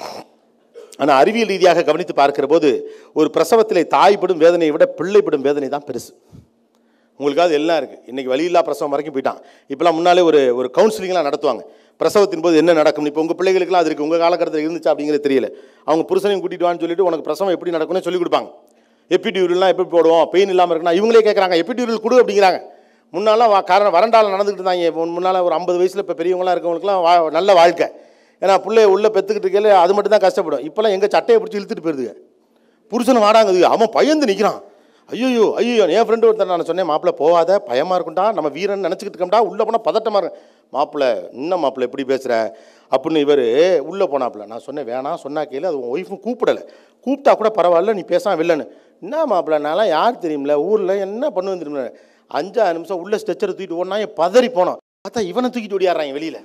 ஆனால் அறிவியல் ரீதியாக கவனித்து பார்க்கிற போது ஒரு பிரசவத்திலே தாய்ப்படும் வேதனையை விட பிள்ளைப்படும் வேதனை தான் பெருசு உங்களுக்காவது எல்லாம் இருக்குது இன்றைக்கி வழியில்லா பிரசவம் வரைக்கும் போயிட்டான் இப்போலாம் முன்னாலே ஒரு ஒரு கவுன்சிலிங்லாம் நடத்துவாங்க பிரசவத்தின் போது என்ன நடக்கும் இப்போ உங்கள் பிள்ளைகளுக்குலாம் அது இருக்குது உங்கள் காலகட்டத்தில் இருந்துச்சா அப்படிங்கிறது தெரியல அவங்க புருஷனையும் கூட்டிட்டு வான்னு சொல்லிட்டு உனக்கு பிரசவம் எப்படி நடக்கும்னு சொல்லி கொடுப்பாங்க எப்பிடியூரில்லாம் எப்படி போடுவோம் பெயின் இல்லாமல் இருக்குன்னா இவங்களே கேட்குறாங்க எப்பிடியூரில் கொடு அப்படிங்கிறாங்க முன்னாலாம் வா காரணம் வறண்டால் நடந்துக்கிட்டு இருந்தாங்க இப்போ முன்னால் ஒரு ஐம்பது வயசில் இப்போ பெரியவங்களாம் இருக்கவங்களுக்குலாம் வா நல்ல வாழ்க்கை ஏன்னா பிள்ளைய உள்ளே பெற்றுக்கிட்டு இருக்கையில அது மட்டும் தான் கஷ்டப்படும் இப்போல்லாம் எங்கள் சட்டையை பிடிச்சி இழுத்துட்டு போயிருதுங்க புருஷன் வாடாங்குது அவன் பயந்து நிற்கிறான் ஐயோ ஐயோ என் ஃப்ரெண்டு ஒருத்தர் நான் சொன்னேன் மாப்பிள்ளை போகாத பயமாக இருக்கும்டா நம்ம வீரன் நினச்சிக்கிட்டு இருக்கோம்டா உள்ளே போனால் பதட்டமாக இருக்கும் மாப்பிள்ளை இன்னும் மாப்பிள்ளை எப்படி பேசுகிற அப்படின்னு இவர் உள்ளே போனாப்புல நான் சொன்னேன் வேணாம் சொன்னா கேளு அது உன் ஒய்ஃபும் கூப்பிடலை கூப்பிட்டா கூட பரவாயில்ல நீ பேசாம வில்லன்னு என்ன மாப்பிள்ளை நான்லாம் யார் தெரியுமில்ல ஊரில் என்ன பண்ணுவேன் தெரியுமில்ல அஞ்சாறு நிமிஷம் உள்ள ஸ்ட்ரெச்சரை தூக்கிட்டு ஓடனா பதறி போனோம் பார்த்தா இவனை தூக்கிட்டு ஓடியாடுறான் வெளியில்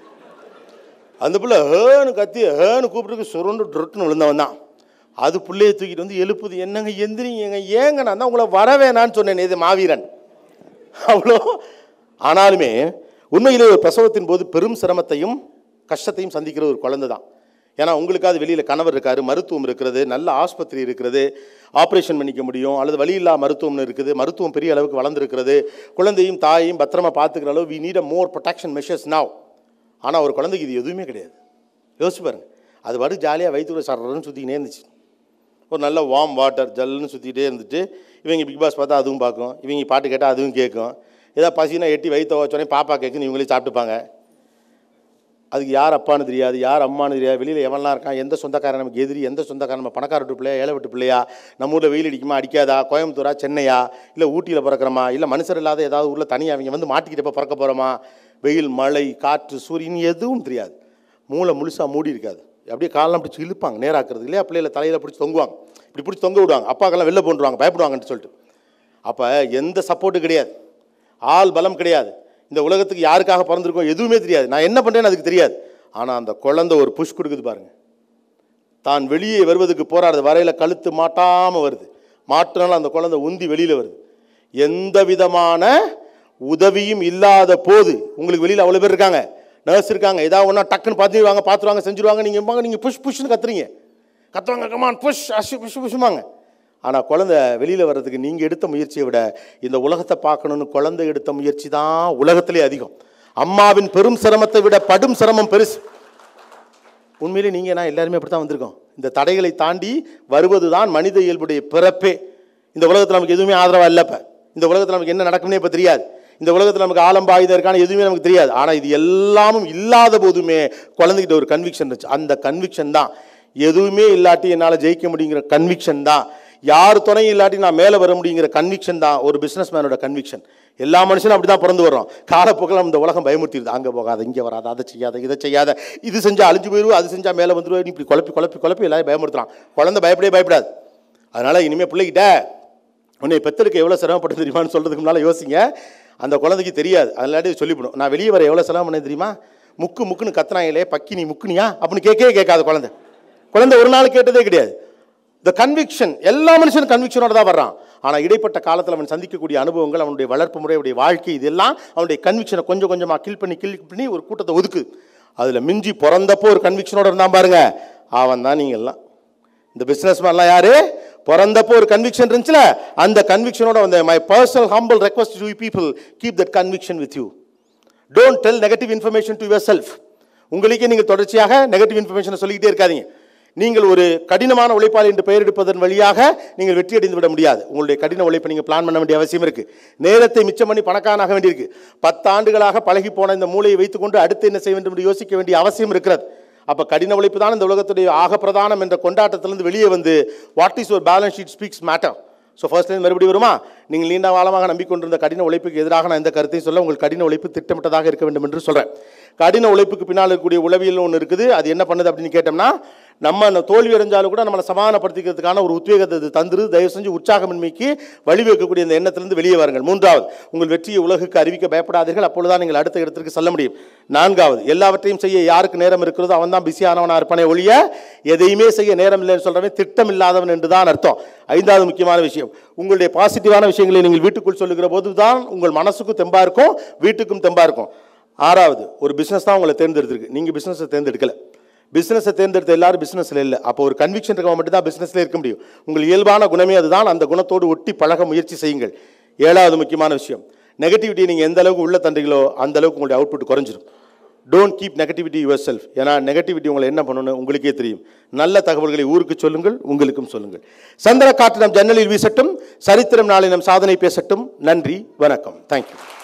அந்த பிள்ளை ஹேன்னு கத்தி ஹேன்னு கூப்பிட்டு சுருண்டு ட்ருட்டுன்னு விழுந்தவன் தான் அது பிள்ளையை தூக்கிட்டு வந்து எழுப்புது என்னங்க எந்திரிங்க ஏங்க நான் தான் உங்களை வரவேணான்னு சொன்னேன் இது மாவீரன் அவ்வளோ ஆனாலுமே உண்மையிலே ஒரு பிரசவத்தின் போது பெரும் சிரமத்தையும் கஷ்டத்தையும் சந்திக்கிற ஒரு குழந்தை தான் ஏன்னா உங்களுக்காவது வெளியில் கணவர் இருக்காரு மருத்துவம் இருக்கிறது நல்ல ஆஸ்பத்திரி இருக்கிறது ஆப்ரேஷன் பண்ணிக்க முடியும் அல்லது வழியில்லா மருத்துவம்னு இருக்குது மருத்துவம் பெரிய அளவுக்கு வளர்ந்துருக்கிறது குழந்தையும் தாயையும் பத்திரமா பார்த்துக்கிற அளவு we need a more protection measures now ஆனால் ஒரு குழந்தைக்கு இது எதுவுமே கிடையாது யோசிச்சு பாருங்க அது பாட்டு ஜாலியாக வயிற்றுக்குள்ள சரன்னு சுற்றிக்கினே இருந்துச்சு ஒரு நல்ல வார்ம் வாட்டர் ஜல்லுன்னு சுற்றிக்கிட்டே இருந்துட்டு இவங்க பிக் பாஸ் பார்த்தா அதுவும் பார்க்கும் இவங்க பாட்டு கேட்டால் அதுவும் கேட்கும் ஏதாவது பசினா எட்டி வயிற்ற வச்சோடனே பாப்பா கேட்குன்னு இவங்களே சாப்பிட்டுப்பாங்க அதுக்கு யார் அப்பான்னு தெரியாது யார் அம்மான்னு தெரியாது வெளியில் எவன்லாம் இருக்கான் எந்த சொந்தக்காரன் நமக்கு எதிரி எந்த சொந்தக்காரன் நம்ம பணக்கார வீட்டு பிள்ளையா ஏழை வீட்டு பிள்ளையா நம்ம ஊரில் வெயில் அடிக்குமா அடிக்காதா கோயம்புத்தூரா சென்னையா இல்லை ஊட்டியில் பிறக்கிறோமா இல்லை மனுஷர் இல்லாத ஏதாவது ஊரில் தனியாக அவங்க வந்து மாட்டிக்கிட்டப்ப பிறக்க போகிறோமா வெயில் மழை காற்று சூரியன் எதுவும் தெரியாது மூளை முழுசாக மூடி இருக்காது அப்படியே காலெல்லாம் பிடிச்சி இழுப்பாங்க நேராக்குறது இல்லையா பிள்ளைகளை தலையில் பிடிச்சி தொங்குவாங்க இப்படி பிடிச்சி தொங்க விடுவாங்க அப்பாக்கெல்லாம் வெளில போட்டுருவாங்க பயப்படுவாங்கன்னு சொல்லிட்டு அப்போ எந்த சப்போர்ட்டும் கிடையாது ஆள் பலம் கிடையாது இந்த உலகத்துக்கு யாருக்காக பிறந்திருக்கோம் எதுவுமே தெரியாது நான் என்ன பண்ணுறேன்னு அதுக்கு தெரியாது ஆனால் அந்த குழந்தை ஒரு புஷ் கொடுக்குது பாருங்க தான் வெளியே வருவதுக்கு போராடுது வரையில் கழுத்து மாட்டாமல் வருது மாற்றினாலும் அந்த குழந்தை உந்தி வெளியில் வருது எந்த விதமான உதவியும் இல்லாத போது உங்களுக்கு வெளியில் அவ்வளோ பேர் இருக்காங்க நர்ஸ் இருக்காங்க ஏதாவது ஒன்றா டக்குன்னு பார்த்துருவாங்க பார்த்துருவாங்க செஞ்சுருவாங்க நீங்கள் நீங்கள் புஷ் புஷ்னு கத்துறீங்க கத்துவாங்க கமான் புஷ் அஷு புஷ் புஷ்மாங்க ஆனால் குழந்தை வெளியில் வர்றதுக்கு நீங்கள் எடுத்த முயற்சியை விட இந்த உலகத்தை பார்க்கணுன்னு குழந்தை எடுத்த முயற்சி தான் உலகத்திலே அதிகம் அம்மாவின் பெரும் சிரமத்தை விட படும் சிரமம் பெருசு உண்மையிலே நீங்கள் நான் எல்லாருமே அப்படி தான் வந்திருக்கோம் இந்த தடைகளை தாண்டி வருவது தான் மனித இயல்புடைய பிறப்பே இந்த உலகத்தில் நமக்கு எதுவுமே ஆதரவாக இல்லை இப்போ இந்த உலகத்தில் நமக்கு என்ன நடக்கும்னே இப்போ தெரியாது இந்த உலகத்தில் நமக்கு ஆலம்பாயுதம் இருக்கான எதுவுமே நமக்கு தெரியாது ஆனால் இது எல்லாமும் இல்லாத போதுமே குழந்தைகிட்ட ஒரு கன்விக்ஷன் இருந்துச்சு அந்த கன்விக்ஷன் தான் எதுவுமே இல்லாட்டி என்னால் ஜெயிக்க முடியுங்கிற கன்விக்ஷன் தான் யார் துணையும் இல்லாட்டி நான் மேலே வர முடியுங்கிற கன்விக்ஷன் தான் ஒரு பிஸ்னஸ் மேனோட கன்விக்ஷன் எல்லா மனுஷனும் அப்படி தான் பிறந்து வர்றோம் காலப்போக்கில் இந்த உலகம் பயமுறுத்திடுது அங்கே போகாத இங்கே வராத அதை செய்யாத இதை செய்யாத இது செஞ்சால் அழிஞ்சு போயிடுவோம் அது செஞ்சால் மேலே வந்துடுவோம் இப்படி குழப்பி குழப்பி குழப்பி எல்லாரும் பயமுறுத்துறான் குழந்தை பயப்படவே பயப்படாது அதனால் இனிமேல் பிள்ளைகிட்ட உன்னை பெத்தெடுக்க எவ்வளோ சிரமப்பட்டு தெரியுமான்னு சொல்கிறதுக்கு முன்னால் யோசிங்க அந்த குழந்தைக்கு தெரியாது அதனாடி சொல்லிவிடும் நான் வெளியே வர எவ்வளோ சிரமம் பண்ணேன் தெரியுமா முக்கு முக்குன்னு கத்துனாங்களே பக்கி நீ முக்குனியா அப்படின்னு கேட்கவே கேட்காத குழந்தை குழந்தை ஒரு நாள் கேட்டதே கிடையாது த கன்விக்ஷன் எல்லா மனுஷனும் கன்விக்ஷனோட தான் வர்றான் ஆனால் இடைப்பட்ட காலத்தில் அவன் சந்திக்கக்கூடிய அனுபவங்கள் அவனுடைய வளர்ப்பு முறை அவனுடைய வாழ்க்கை இதெல்லாம் அவனுடைய கன்விக்ஷனை கொஞ்சம் கொஞ்சமாக கில் பண்ணி கில் பண்ணி ஒரு கூட்டத்தை ஒதுக்கு அதில் மிஞ்சி பிறந்தப்போ ஒரு கன்விக்ஷனோட இருந்தான் பாருங்க அவன் தான் நீங்கள் எல்லாம் இந்த பிஸ்னஸ் மேன்லாம் யாரு பிறந்தப்போ ஒரு கன்விக்ஷன் இருந்துச்சுல அந்த கன்விக்ஷனோட வந்து my personal humble request to people keep that conviction with you don't tell negative information to yourself உங்களுக்கே நீங்கள் தொடர்ச்சியாக நெகட்டிவ் இன்ஃபர்மேஷனை சொல்லிக்கிட்டே இருக்காதீங்க நீங்கள் ஒரு கடினமான உழைப்பாளி என்று பெயர் எடுப்பதன் வழியாக நீங்கள் வெற்றி அடைந்து விட முடியாது உங்களுடைய கடின உழைப்பை நீங்கள் பிளான் பண்ண வேண்டிய அவசியம் இருக்கு நேரத்தை மிச்சம் பண்ணி பணக்காரனாக வேண்டியிருக்கு பத்தாண்டுகளாக பழகி போன இந்த மூளையை வைத்துக்கொண்டு அடுத்து என்ன செய்ய வேண்டும் என்று யோசிக்க வேண்டிய அவசியம் இருக்கிறது அப்போ கடின உழைப்பு தான் இந்த உலகத்துடைய ஆக பிரதானம் என்ற கொண்டாட்டத்திலிருந்து வெளியே வந்து வாட் இஸ் ஒரு balance sheet speaks matter so ஃபர்ஸ்ட்லேருந்து மறுபடியும் வருமா நீங்கள் நீண்ட காலமாக நம்பிக்கொண்டிருந்த கடின உழைப்புக்கு எதிராக நான் இந்த கருத்தை சொல்ல உங்கள் கடின உழைப்பு திட்டமிட்டதாக இருக்க வேண்டும் என்று சொல்கிறேன் கடின உழைப்புக்கு பின்னால் இருக்கக்கூடிய உளவியல் ஒன்று இருக்குது அது என்ன பண்ணுது அப்படின்னு கேட்டோம்னா நம்ம அந்த தோல்வி அடைஞ்சாலும் கூட நம்மளை சமாதானப்படுத்திக்கிறதுக்கான ஒரு உத்வேகத்தை இது தந்துரு தயவு செஞ்சு உற்சாகமின்மைக்கு வழிவகுக்கக்கூடிய இந்த எண்ணத்திலிருந்து வெளியே வாருங்கள் மூன்றாவது உங்கள் வெற்றியை உலகுக்கு அறிவிக்க பயப்படாதீர்கள் அப்பொழுதுதான் நீங்கள் அடுத்த இடத்திற்கு செல்ல முடியும் நான்காவது எல்லாவற்றையும் செய்ய யாருக்கு நேரம் இருக்கிறதோ அவன் தான் பிஸியானவனாக இருப்பானே ஒழிய எதையுமே செய்ய நேரம் இல்லைன்னு சொல்கிறவன் திட்டம் இல்லாதவன் என்று தான் அர்த்தம் ஐந்தாவது முக்கியமான விஷயம் உங்களுடைய பாசிட்டிவான விஷயங்களை நீங்கள் வீட்டுக்குள் சொல்லுகிற போது தான் உங்கள் மனசுக்கும் தெம்பா இருக்கும் வீட்டுக்கும் தெம்பா இருக்கும் ஆறாவது ஒரு பிஸ்னஸ் தான் உங்களை தேர்ந்தெடுத்திருக்கு நீங்கள் பிஸ்னஸை தேர்ந்தெடுக்கல பிஸ்னஸை தேர்ந்தெடுத்த எல்லாரும் பிஸ்னஸில் இல்லை அப்போ ஒரு கன்விக்ஷன் இருக்கவங்க மட்டும் தான் பிஸ்னஸில் இருக்க முடியும் உங்கள் இயல்பான குணமே அதுதான் அந்த குணத்தோடு ஒட்டி பழக முயற்சி செய்யுங்கள் ஏழாவது முக்கியமான விஷயம் நெகட்டிவிட்டி நீங்கள் எந்த அளவுக்கு உள்ள தண்டீங்களோ அந்த அளவுக்கு உங்களுடைய அவுட்புட் குறைஞ்சிரும் don't keep negativity yourself ஏன்னா நெகட்டிவிட்டி உங்களை என்ன பண்ணணும்னு உங்களுக்கே தெரியும் நல்ல தகவல்களை ஊருக்கு சொல்லுங்கள் உங்களுக்கும் சொல்லுங்கள் சந்திர காற்று நம் ஜன்னலில் வீசட்டும் சரித்திரம் நாளை நம் சாதனை பேசட்டும் நன்றி வணக்கம் தேங்க்யூ